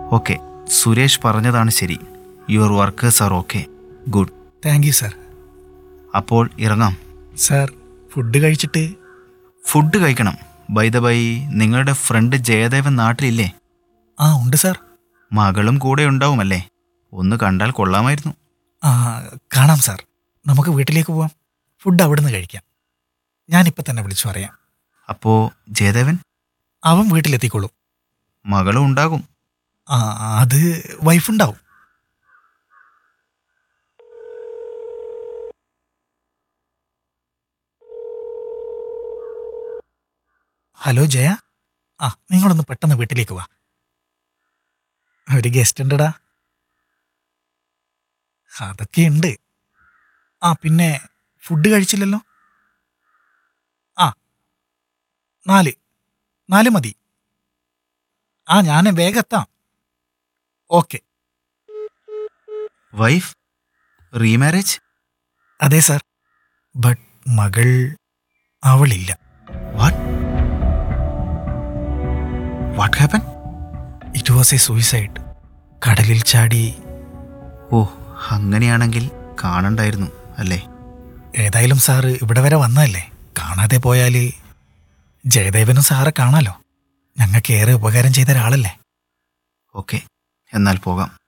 okay Suresh പറഞ്ഞതാണ് ശരി your workers are okay good thank you sir അപ്പോൾ ഇറങ്ങാം സാർ ഫുഡ് കഴിച്ചിട്ട് ഫുഡ് കഴിക്കണം ബൈ ദ ബൈ നിങ്ങളുടെ ഫ്രണ്ട് ജയദേവൻ നാട്ടിലില്ലേ ആ ഉണ്ട് സാർ മകളും കൂടെ ഉണ്ടാവുമല്ലേ ഒന്ന് കണ്ടാൽ കൊള്ളാമായിരുന്നു ആ കാണാം സാർ നമുക്ക് വീട്ടിലേക്ക് പോവാം ഫുഡ് അവിടുന്ന് കഴിക്കാം ഞാനിപ്പോൾ തന്നെ വിളിച്ചു പറയാം അപ്പോ ജയദേവൻ അവൻ വീട്ടിലെത്തിക്കോളും മകളും ഉണ്ടാകും ആ അത് വൈഫുണ്ടാവും ഹലോ ജയ ആ നിങ്ങളൊന്ന് പെട്ടെന്ന് വീട്ടിലേക്ക് വാ ഒരു ഗസ്റ്റ് ഉണ്ടടാ അതൊക്കെയുണ്ട് ആ പിന്നെ ഫുഡ് കഴിച്ചില്ലല്ലോ ആ നാല് നാല് മതി ആ ഞാൻ വേഗം എത്താം ഓക്കെ വൈഫ് റീമാരേജ് അതെ സാർ ബട്ട് മകൾ അവളില്ല what what happen it was a suicide കടലിൽ ചാടി ഓ അങ്ങനെയാണെങ്കിൽ കാണണ്ടായിരുന്നു അല്ലേ ഏതായാലും സാറ് ഇവിടെ വരെ വന്നതല്ലേ കാണാതെ പോയാൽ ജയദേവനും സാറെ കാണാലോ ഞങ്ങൾക്ക് ഏറെ ഉപകാരം ചെയ്ത ഒരാളല്ലേ ഓക്കെ എന്നാൽ പോകാം